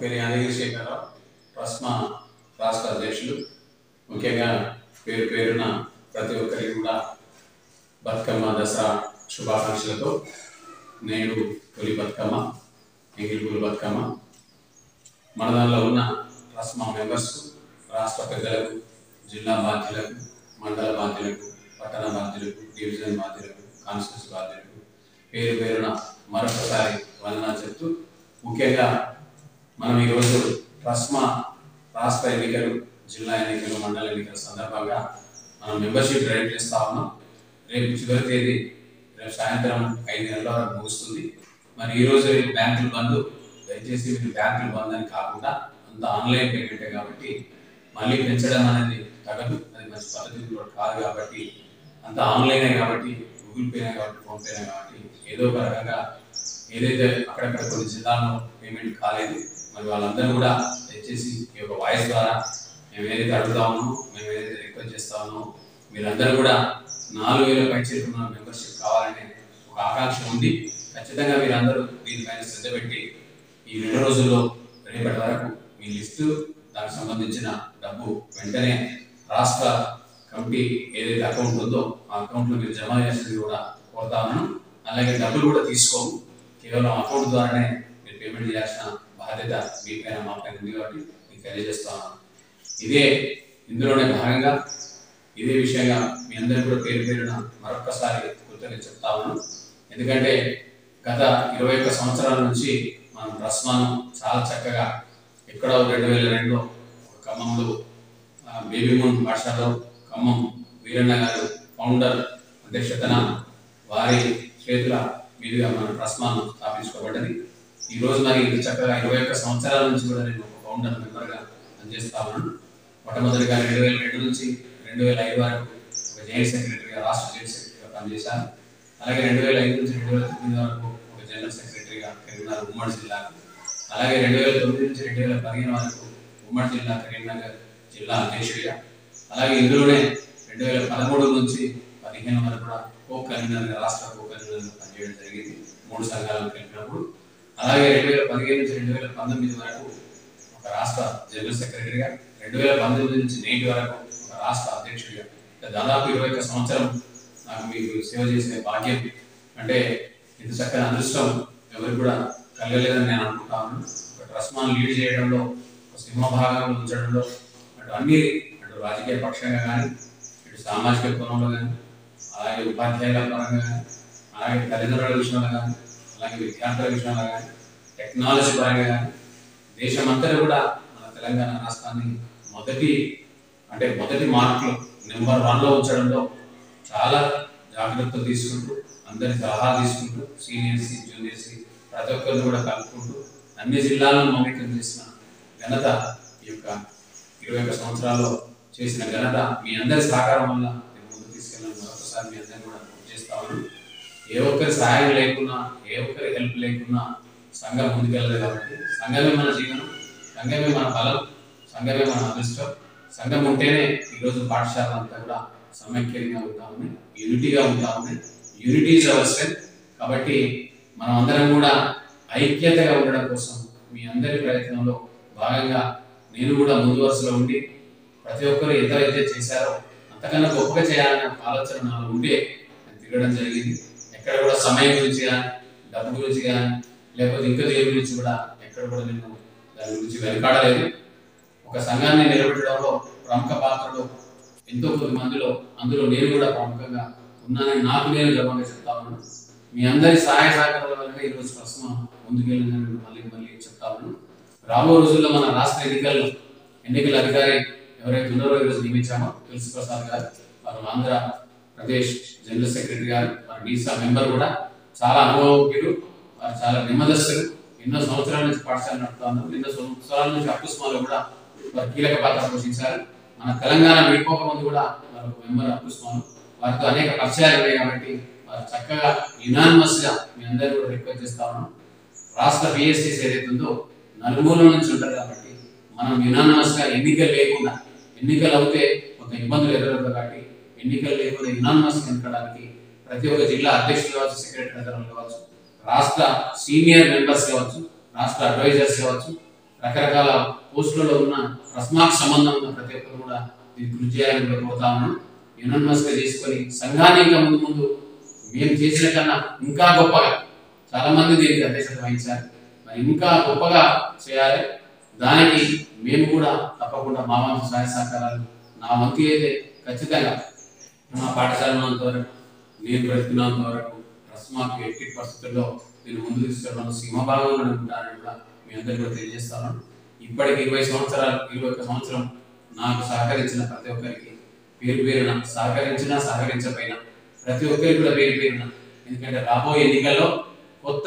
పేరు యాదగిరి శేఖరరావు ట్రస్మా రాష్ట్ర అధ్యక్షులు ముఖ్యంగా పేరు పేరున ప్రతి ఒక్కరికి కూడా బతుకమ్మ దసరా శుభాకాంక్షలతో నేడు తొలి బతుకమ్మ ఎంగిలిపూలు బతుకమ్మ మన దానిలో ఉన్న ట్రస్మా మెంబర్స్కు రాష్ట్ర పెద్దలకు జిల్లా బాధ్యులకు మండల బాధ్యులకు పట్టణ బాధ్యులకు డివిజన్ బాధ్యులకు కాన్స్టిట్యూన్సీ బాధ్యులకు పేరు పేరున మరొకసారి వందనాలు చెప్తూ ముఖ్యంగా మనం ఈరోజు ట్రస్మా రాష్ట్ర ఎన్నికలు జిల్లా ఎన్నికలు మండల ఎన్నికల సందర్భంగా మనం మెంబర్షిప్ రైట్ చేస్తా ఉన్నాం రేపు చివరి తేదీ రేపు సాయంత్రం ఐదు గంటల వరకు ముగుస్తుంది మరి ఈ రోజు బ్యాంకులు బంద్ దయచేసి మీరు బ్యాంకులు బంద్ అని కాకుండా అంత ఆన్లైన్ పేమెంటే కాబట్టి మళ్ళీ పెంచడం అనేది తగదు అది మంచి పద్ధతి కూడా కాదు కాబట్టి అంత ఆన్లైనే కాబట్టి గూగుల్ పేనే కాబట్టి ఫోన్ పేనే కాబట్టి ఏదో ఒక రకంగా ఏదైతే అక్కడక్కడ కొన్ని జిల్లాల్లో పేమెంట్ కాలేదు మరి వాళ్ళందరూ కూడా దయచేసి ఈ యొక్క వాయిస్ ద్వారా మేము ఏదైతే అడుగుతా ఉన్నామో మేము ఏదైతే రిక్వెస్ట్ చేస్తా ఉన్నామో మీరందరూ కూడా నాలుగు వేల పై చేరుకున్న మెంబర్షిప్ కావాలనే ఒక ఆకాంక్ష ఉంది ఖచ్చితంగా మీరందరూ దీనిపైన శ్రద్ధ పెట్టి ఈ రెండు రోజుల్లో రేపటి వరకు మీ లిస్టు దానికి సంబంధించిన డబ్బు వెంటనే రాష్ట్ర కమిటీ ఏదైతే అకౌంట్ ఉందో ఆ అకౌంట్లో మీరు జమ చేసేది కూడా కోరుతా ఉన్నాను అలాగే డబ్బులు కూడా తీసుకోము కేవలం అకౌంట్ ద్వారానే మీరు పేమెంట్ చేయాల్సిన బాధ్యత మీ పైన మా పైన ఉంది కాబట్టి మీకు తెలియజేస్తా ఉన్నాను ఇదే ఇందులోనే భాగంగా ఇదే విషయంగా మీ అందరికీ కూడా పేరు పేరున మరొక్కసారి కృతజ్ఞత చెప్తా ఉన్నాను ఎందుకంటే గత ఇరవై ఒక్క సంవత్సరాల నుంచి మనం ప్రస్మాను చాలా చక్కగా ఎక్కడో రెండు వేల రెండులో ఒక ఖమ్మంలో ఆ, బేబీ మూన్ పాఠశాలలో ఖమ్మం వీరన్న గారు ఫౌండర్ అధ్యక్షతన వారి చేతుల మీదుగా మన ప్రస్మాను స్థాపించుకోబడ్డది ఈ రోజు మరి ఇంత చక్కగా ఇరవై ఒక్క సంవత్సరాల నుంచి కూడా నేను ఒక ఫౌండర్ మెంబర్గా పనిచేస్తా ఉన్నాను మొట్టమొదటిగా రెండు వేల రెండు నుంచి రెండు వేల ఐదు వరకు ఒక జైన్ సెక్రటరీగా రాష్ట్ర జైన్ సెక్రటరీగా పనిచేశాను అలాగే రెండు వేల ఐదు నుంచి రెండు వేల తొమ్మిది వరకు ఒక జనరల్ సెక్రటరీగా కరీంనగర్ ఉమ్మడి జిల్లాకు అలాగే రెండు వేల తొమ్మిది నుంచి రెండు వేల పదిహేను వరకు ఉమ్మడి జిల్లా కరీంనగర్ జిల్లా అధ్యక్షుడిగా అలాగే ఇందులోనే రెండు వేల పదమూడు నుంచి పదిహేను వరకు కూడా కో కన్వీనర్గా రాష్ట్ర కో కన్వీనర్గా పనిచేయడం జరిగింది మూడు సంఘాలను కలిపినప్పుడు అలాగే రెండు వేల పదిహేను నుంచి రెండు వేల పంతొమ్మిది వరకు ఒక రాష్ట్ర జనరల్ సెక్రటరీగా రెండు వేల పంతొమ్మిది నుంచి నేటి వరకు ఒక రాష్ట్ర అధ్యక్షుడిగా అంటే దాదాపు ఇరవై ఒక్క సంవత్సరం నాకు మీకు సేవ చేసే భాగ్యం అంటే ఇంత చక్కని అదృష్టం ఎవరికి కూడా కలగలేదని నేను అనుకుంటాను ఒక ట్రస్మాన్ లీడ్ చేయడంలో ఒక సింహభాగంలో ఉంచడంలో అటు అన్ని అటు రాజకీయ పక్షంగా కానీ ఇటు సామాజిక కోణంలో కానీ అలాగే ఉపాధ్యాయుల పరంగా కానీ అలాగే తల్లిదండ్రుల విషయంలో కానీ అలాగే విద్యార్థుల విషయంలో కానీ టెక్నాలజీ పరంగా కానీ దేశమంతా కూడా మన తెలంగాణ రాష్ట్రాన్ని మొదటి అంటే మొదటి మార్కులు నెంబర్ వన్లో ఉంచడంలో చాలా జాగ్రత్తలు తీసుకుంటూ అందరి సలహా తీసుకుంటూ సీనియర్స్ జూనియర్స్ ప్రతి ఒక్కరిని కూడా కలుపుకుంటూ అన్ని జిల్లాలను మౌలికం చేసిన ఘనత ఈ యొక్క ఇరవై ఒక్క సంవత్సరాల్లో చేసిన ఘనత మీ అందరి సహకారం వల్ల నేను ముందుకు తీసుకెళ్ళాను మరొకసారి మీ అందరిని కూడా గుర్తు చేస్తా ఉన్నాను ఏ ఒక్కరి సహాయం లేకున్నా ఏ ఒక్కరి హెల్ప్ లేకున్నా సంఘం ముందుకెళ్ళదు కాబట్టి సంఘమే మన జీవనం సంఘమే మన బలం సంఘమే మన అదృష్టం సంఘం ఉంటేనే ఈరోజు పాఠశాల అంతా కూడా సమైక్యంగా ఉంటా ఉన్నాయి యూనిటీగా ఉంటా ఉన్నాయి యూనిటీ ఇస్ అవర్ స్ట్రెంత్ కాబట్టి మనం అందరం కూడా ఐక్యతగా ఉండడం కోసం మీ అందరి ప్రయత్నంలో భాగంగా నేను కూడా ముందు వరుసలో ఉండి ప్రతి ఒక్కరు ఎంతైతే చేశారో అంతకన్నా గొప్పగా చేయాలనే ఒక ఆలోచన నాలో ఉండే నేను తిరగడం జరిగింది ఎక్కడ కూడా సమయం గురించి కానీ డబ్బు గురించి కానీ లేకపోతే ఇంకా దేని గురించి కూడా ఎక్కడ కూడా నేను దాని గురించి వెనకాడలేదు ఒక సంఘాన్ని నిలబెట్టడంలో ప్రముఖ పాత్రలో ఎంతో కొద్ది మందిలో అందులో నేను కూడా ప్రముఖంగా ఉన్నానని నాకు నేను గర్వంగా చెప్తా ఉన్నాను మీ అందరి సహాయ సహకారాల వల్ల ఈరోజు ప్రస్తుతం ముందుకెళ్ళిందని నేను మళ్ళీ మళ్ళీ చెప్తా ఉన్నాను రాబో రోజుల్లో మన రాష్ట్ర ఎన్నికల్లో ఎన్నికల అధికారి ఎవరైతే ఉన్నారో ఈరోజు నియమించామో తులసి ప్రసాద్ గారు వారు ఆంధ్ర ప్రదేశ్ జనరల్ సెక్రటరీ గారు వారు డీసా మెంబర్ కూడా చాలా అనుభవజ్ఞులు వారు చాలా నెమ్మదస్తులు ఎన్నో సంవత్సరాల నుంచి పాఠశాల నడుపుతా ఉన్నారు ఎన్నో సంవత్సరాల నుంచి అప్పుస్మాలో కూడా వారు కీలక పాత్ర పోషించారు మన తెలంగాణ విడిపోక ముందు కూడా వారు ఒక మెంబర్ అప్పుస్మాలు వారితో అనేక పరిచయాలు ఉన్నాయి కాబట్టి వారు చక్కగా యునానిమస్ గా మీ అందరూ కూడా రిక్వెస్ట్ చేస్తా ఉన్నాం రాష్ట్ర పిఎస్సీస్ ఏదైతే ఉందో నలుమూల నుంచి ఉంటారు కాబట్టి మనం యునానిమస్ గా ఎన్నికలు లేకుండా ఎన్నికలు అవుతే కొంత ఇబ్బందులు ఎదురవుతాయి కాబట్టి ఎన్నికలు లేకుండా యునానిమస్ ఎన్నుకోవడానికి ప్రతి ఒక్క జిల్లా అధ్యక్షులు కావచ్చు సెక్రటరీ కావచ్చు రాష్ట్ర సీనియర్ మెంబర్స్ కావచ్చు రాష్ట్ర అడ్వైజర్స్ కావచ్చు రకరకాల పోస్టులలో ఉన్న రస్మాకు సంబంధం ఉన్న ప్రతి ఒక్కరు కూడా దీన్ని కృషి చేయాలని కూడా కోరుతా ఉన్నాను యునానిమస్ గా తీసుకొని సంఘాన్ని ఇంకా ముందు ముందు మేము చేసిన కన్నా ఇంకా గొప్పగా చాలా మంది దీనికి అధ్యక్షత వహించారు మరి ఇంకా గొప్పగా చేయాలి దానికి మేము కూడా తప్పకుండా మా వంతు సహాయ సహకారాలు నా వంతు అయితే ఖచ్చితంగా మా పాఠశాల ఉన్నంత వరకు నేను బ్రతికినంత వరకు రస్మాకు ఎట్టి పరిస్థితుల్లో నేను ముందు తీసుకెళ్ళడం సింహభాగంలో ఉంటానని కూడా మీ అందరికీ కూడా తెలియజేస్తాను ఇప్పటికి ఇరవై సంవత్సరాలు ఇరవై ఒక్క సంవత్సరం నాకు సహకరించిన ప్రతి ఒక్కరికి పేరు పేరున సహకరించినా సహకరించకపోయినా ప్రతి ఒక్కరికి కూడా పేరు పేరున ఎందుకంటే రాబోయే ఎన్నికల్లో కొత్త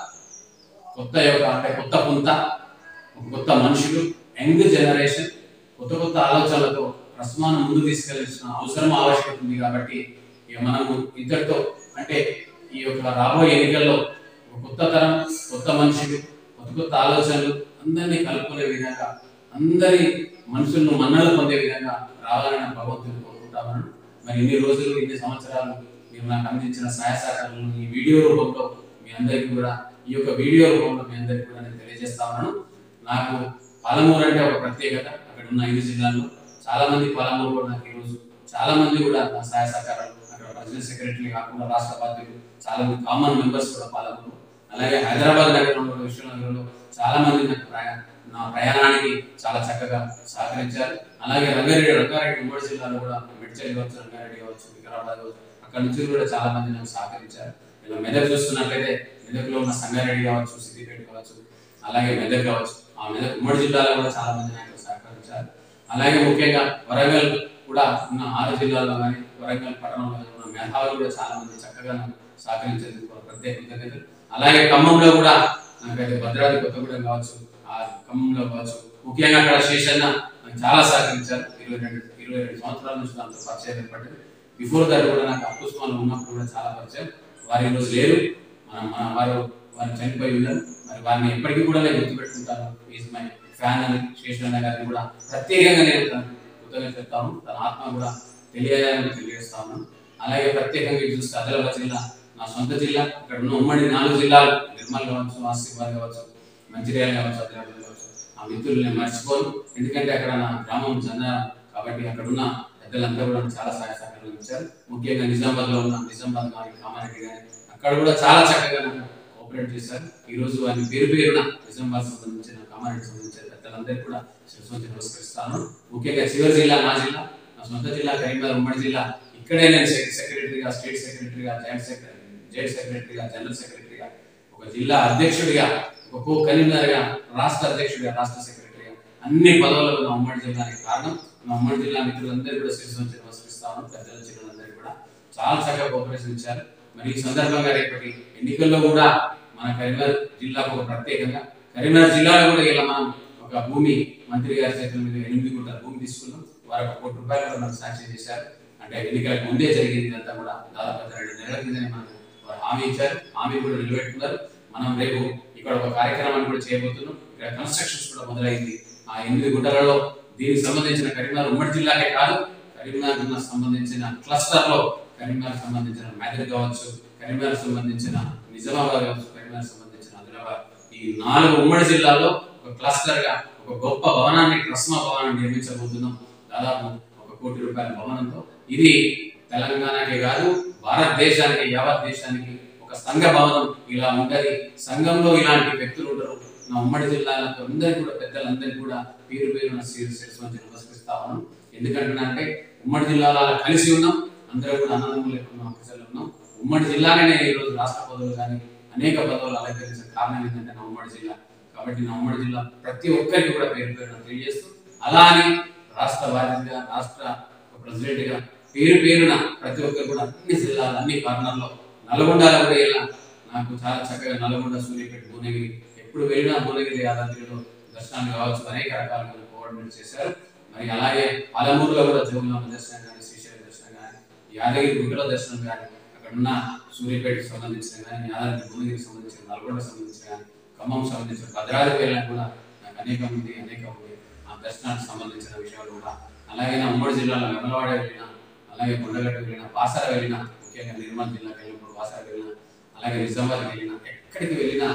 కొత్త యొక్క అంటే కొత్త పుంత ఒక కొత్త మనుషులు యంగ్ జనరేషన్ కొత్త కొత్త ఆలోచనలతో రస్మాను ముందు తీసుకెళ్లాల్సిన అవసరం ఆవశ్యకత ఉంది కాబట్టి ఇక మనము ఇద్దరితో అంటే ఈ యొక్క రాబోయే ఎన్నికల్లో ఒక కొత్త తరం కొత్త మనుషులు కొత్త కొత్త ఆలోచనలు అందరినీ కలుపుకునే విధంగా అందరి మనుషులను మన్నలు పొందే విధంగా రావాలని భగవంతుని కోరుకుంటామని మరి ఇన్ని రోజులు ఇన్ని సంవత్సరాలు మీరు నాకు అందించిన సహాయ సహకారాలను ఈ వీడియో రూపంలో మీ అందరికీ కూడా ఈ యొక్క వీడియో రూపంలో మీ అందరికీ కూడా నేను తెలియజేస్తా ఉన్నాను నాకు పాలమూరు అంటే ఒక ప్రత్యేకత అక్కడ ఉన్న ఐదు జిల్లాల్లో చాలా మంది పాలమూరు కూడా నాకు ఈరోజు చాలా మంది కూడా నా సహాయ సహకారాలు అక్కడ ప్రెసిడెంట్ సెక్రటరీ కాకుండా రాష్ట్ర బాధ్యులు చాలా మంది కామన్ మెంబర్స్ కూడా పాలమూరు అలాగే హైదరాబాద్ నగరంలో విశ్వనగరంలో చాలా మంది నాకు ప్రయా- నా ప్రయాణానికి చాలా చక్కగా సహకరించారు అలాగే రంగారెడ్డి రంగారెడ్డి ఉమ్మడి జిల్లాలో కూడా మెడ్చల్ కావచ్చు రంగారెడ్డి కావచ్చు వికారాబాద్ కావచ్చు అక్కడ నుంచి కూడా చాలా మంది నాకు సహకరించారు ఇలా మెదక్ చూస్తున్నట్లయితే మెదక్లో ఉన్న సంగారెడ్డి కావచ్చు సిద్దిపేట కావచ్చు అలాగే మెదక్ కావచ్చు ఆ మెదక్ ఉమ్మడి జిల్లాలో కూడా చాలా మంది నాకు సహకరించారు అలాగే ముఖ్యంగా వరంగల్ కూడా ఉన్న ఆరు జిల్లాల్లో కానీ వరంగల్ పట్టణంలో కానీ ఉన్న మేధావులు కూడా చాలా మంది చక్కగా నాకు సహకరించేందుకు ఒక ప్రత్యేక కృతజ్ఞతలు అలాగే ఖమ్మంలో కూడా నాకైతే భద్రాద్రి కొత్తగూడెం కావచ్చు ఆ ఖమ్మంలో కావచ్చు ముఖ్యంగా అక్కడ శేషన్న నాకు చాలా సహకరించారు ఇరవై రెండు ఇరవై రెండు సంవత్సరాల నుంచి దాంతో పరిచయం ఏర్పడింది బిఫోర్ దట్ కూడా నాకు అప్పుస్మాన్లో ఉన్నప్పుడు కూడా చాలా పరిచయం వారు ఈరోజు లేరు మన మన వారు వారు చనిపోయి ఉన్నారు మరి వారిని ఎప్పటికీ కూడా నేను గుర్తుపెట్టుకుంటాను ఈజ్ మై ఫ్యాన్ అని శేషన్న గారిని కూడా ప్రత్యేకంగా నేను తనకు కృతజ్ఞత చెప్తాను తన ఆత్మ కూడా తెలియాలని తెలియజేస్తా ఉన్నాను అలాగే ప్రత్యేకంగా ఇది చూస్తే ఆదిలాబాద్ జిల్లా నా సొంత జిల్లా ఇక్కడ ఉన్న ఉమ్మడి నాలుగు జిల్లాలు నిర్మల్ కావచ్చు ఆసిఫాబాద్ కావచ్చు మంచిర్యాల కావచ్చు ఆదిలాబాద్ కావచ్చు ఆ మిత్రులు నేను మర్చిపోను ఎందుకంటే అక్కడ నా గ్రామం జన్న కాబట్టి అక్కడ ఉన్న పెద్దలంతా కూడా నాకు చాలా సహాయ సహకారాలు ఇచ్చారు ముఖ్యంగా నిజామాబాద్ లో ఉన్న నిజామాబాద్ గారి కామారెడ్డి గారి అక్కడ కూడా చాలా చక్కగా నాకు కోఆపరేట్ చేశారు ఈ రోజు వారిని పేరు పేరున నిజామాబాద్ సంబంధించిన కామారెడ్డి సంబంధించిన పెద్దలందరికీ కూడా శిరస్వంతి నమస్కరిస్తాను ముఖ్యంగా చివరి జిల్లా నా జిల్లా నా సొంత జిల్లా కరీంనగర్ ఉమ్మడి జిల్లా ఇక్కడే నేను సె- సెక్రటరీగా స్టేట్ సెక్రటరీగా జాయింట్ సెక్రటరీ జైట్ సెక్రటరీగా జనరల్ సెక్రటరీగా ఒక జిల్లా అధ్యక్షుడిగా ఒక కో కన్వీనర్గా రాష్ట్ర అధ్యక్షుడిగా రాష్ట్ర సెక్రటరీగా అన్ని పదవులకు నా ఉమ్మడి జిల్లానికి కారణం నా ఉమ్మడి జిల్లా మిత్రులందరూ కూడా శిరస్వంతి నమస్కరిస్తాను పెద్దల చిరులందరూ కూడా చాలా చక్కగా కోఆపరేషన్ ఇచ్చారు మరి ఈ సందర్భంగా రేపటి ఎన్నికల్లో కూడా మన కరీంనగర్ జిల్లాకు ఒక ప్రత్యేకంగా కరీంనగర్ జిల్లాలో కూడా ఇలా మనం ఒక భూమి మంత్రి గారి చేతుల మీద ఎనిమిది గుంటల భూమి తీసుకున్నాం వారు ఒక కోటి రూపాయలు కూడా మనకు సాంక్షన్ చేశారు అంటే ఎన్నికలకు ముందే జరిగింది ఇదంతా కూడా దాదాపు ఒక రెండు నెలల కిందనే మనకు వారు హామీ ఇచ్చారు హామీ కూడా నిలబెట్టుకున్నారు మనం రేపు ఇక్కడ ఒక కార్యక్రమాన్ని కూడా చేయబోతున్నాం ఇక్కడ కన్స్ట్రక్షన్స్ కూడా మొదలైంది ఆ ఎనిమిది గుంటలలో దీనికి సంబంధించిన కరీంనగర్ ఉమ్మడి జిల్లాకే కాదు కరీంనగర్ సంబంధించిన క్లస్టర్ లో కరీంనగర్ సంబంధించిన మెదక్ కావచ్చు కరీంనగర్ సంబంధించిన నిజామాబాద్ కావచ్చు కరీంనగర్ సంబంధించిన ఆదిలాబాద్ ఈ నాలుగు ఉమ్మడి జిల్లాల్లో ఒక క్లస్టర్ గా ఒక గొప్ప భవనాన్ని ట్రస్మా భవనాన్ని నిర్మించబోతున్నాం దాదాపు ఒక కోటి రూపాయల భవనంతో ఇది తెలంగాణకే కాదు భారతదేశానికి యావత్ దేశానికి ఒక సంఘ భవనం ఇలా ఉంటది సంఘంలో ఇలాంటి వ్యక్తులు ఉంటారు నా ఉమ్మడి జిల్లాలకు అందరికీ కూడా పెద్దలందరికీ కూడా పేరు పేరున శిరస్వంతి నమస్కరిస్తా ఉన్నాం ఎందుకంటే ఉమ్మడి జిల్లాలో అలా కలిసి ఉన్నాం అందరూ కూడా అన్నదమ్ములు ఉన్నాం అఫీసర్లు ఉన్నాం ఉమ్మడి జిల్లానే నేను ఈరోజు రాష్ట్ర పదవులు కానీ అనేక పదవులు అలంకరించిన కారణం ఏంటంటే నా ఉమ్మడి జిల్లా కాబట్టి నా ఉమ్మడి జిల్లా ప్రతి ఒక్కరికి కూడా పేరు పేరున తెలియజేస్తూ అలా అని రాష్ట్ర బాధ్యతగా రాష్ట్ర ప్రెసిడెంట్ గా పేరు పేరున ప్రతి ఒక్కరు కూడా అన్ని జిల్లాలు అన్ని కార్నర్లో నల్గొండలో కూడా ఇలా నాకు చాలా చక్కగా నల్గొండ సూర్యపేట భువనగిరి ఎప్పుడు వెళ్ళినా భువనగిరి యాదాద్రిలో దర్శనాలు కావచ్చు అనేక రకాలుగా కోఆర్డినేట్ చేశారు మరి అలాగే పాలమూరులో కూడా జోగులాంబ దర్శనం కానీ శ్రీశైలం దర్శనం కానీ యాదగిరి గుంటలో దర్శనం కానీ అక్కడ ఉన్న సూర్యపేటకి సంబంధించిన కానీ యాదాద్రి భువనగిరికి సంబంధించిన నల్గొండ సంబంధించిన కానీ ఖమ్మం సంబంధించిన భద్రాద్రి వెళ్ళినా కూడా నాకు అనేక మంది అనేక మంది ఆ దర్శనానికి సంబంధించిన విషయాలు కూడా అలాగే నా ఉమ్మడి జిల్లాలో వెమలవాడ వెళ్ళినా అలాగే కొండగట్టు వెళ్ళినా బాసర వెళ్ళినా ముఖ్యంగా నిర్మల్ జిల్లాకి వెళ్ళినప్పుడు బాసర వెళ్ళినా అలాగే నిజామాబాద్ వెళ్ళినా ఎక్కడికి వెళ్ళినా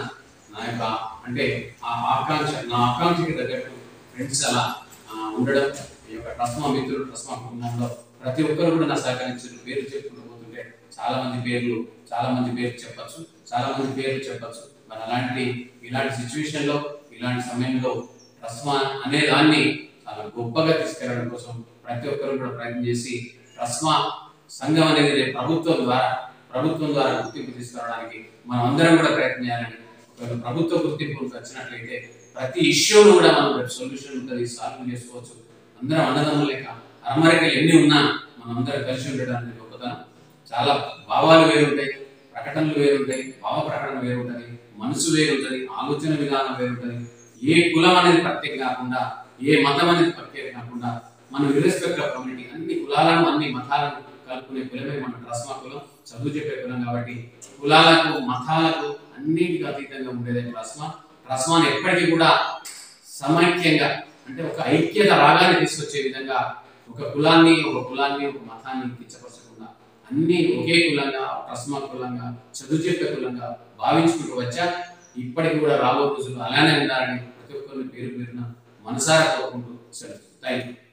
నా యొక్క అంటే ఆ ఆకాంక్ష నా ఆకాంక్షకి తగ్గట్టు ఫ్రెండ్స్ అలా ఆ, ఉండడం ఈ యొక్క ట్రస్మా మిత్రులు ట్రస్మా కుటుంబంలో ప్రతి ఒక్కరు కూడా నా సహకరించారు పేరు చెప్పుకుంటూ పోతుంటే చాలా మంది పేర్లు చాలా మంది పేర్లు చెప్పచ్చు చాలా మంది పేర్లు చెప్పచ్చు మరి అలాంటి ఇలాంటి సిచ్యువేషన్ లో ఇలాంటి సమయంలో ట్రస్మా అనే దాన్ని చాలా గొప్పగా తీసుకెళ్ళడం కోసం ప్రతి ఒక్కరు కూడా ప్రయత్నం చేసి ట్రస్మా సంఘం అనేది రేపు ప్రభుత్వం ద్వారా ప్రభుత్వం ద్వారా గుర్తింపు తీసుకురావడానికి మనం అందరం కూడా ప్రయత్నం చేయాలని ఒకవేళ ప్రభుత్వ గుర్తింపు వచ్చినట్లయితే ప్రతి ఇష్యూను కూడా మనం రేపు సొల్యూషన్ ఉంటుంది సాల్వ్ చేసుకోవచ్చు అందరం అన్నదమ్ములు లేక అరమరికలు ఎన్ని ఉన్నా మనం అందరం కలిసి ఉండడానికి గొప్పతనం చాలా భావాలు వేరుంటాయి ప్రకటనలు వేరుంటాయి భావ ప్రకటన వేరుంటది మనసు వేరుంటది ఆలోచన విధానం వేరుంటది ఏ కులం అనేది ప్రత్యేక కాకుండా ఏ మతం అనేది ప్రత్యేక కాకుండా మన ఇర్రెస్పెక్ట్ ఆఫ్ కమ్యూనిటీ అన్ని కులాలను అన్ని మతాలను కలుపుకునే కులమే మన ట్రస్మా కులం చదువు చెప్పే కులం కాబట్టి కులాలకు మతాలకు అన్నిటికీ అతీతంగా ఉండేదే ట్రస్మా ట్రస్మాని ఎప్పటికీ కూడా సమైక్యంగా అంటే ఒక ఐక్యత రాగానే తీసుకొచ్చే విధంగా ఒక కులాన్ని ఒక కులాన్ని ఒక మతాన్ని కించపరచకుండా అన్ని ఒకే కులంగా ట్రస్మా కులంగా చదువు చెప్పే కులంగా భావించుకుంటూ వచ్చా ఇప్పటికి కూడా రాబో రోజులు అలానే ఉండాలని ప్రతి ఒక్కరిని పేరు పేరున మనసారా కోరుకుంటూ సెలవు థ్యాంక్ యూ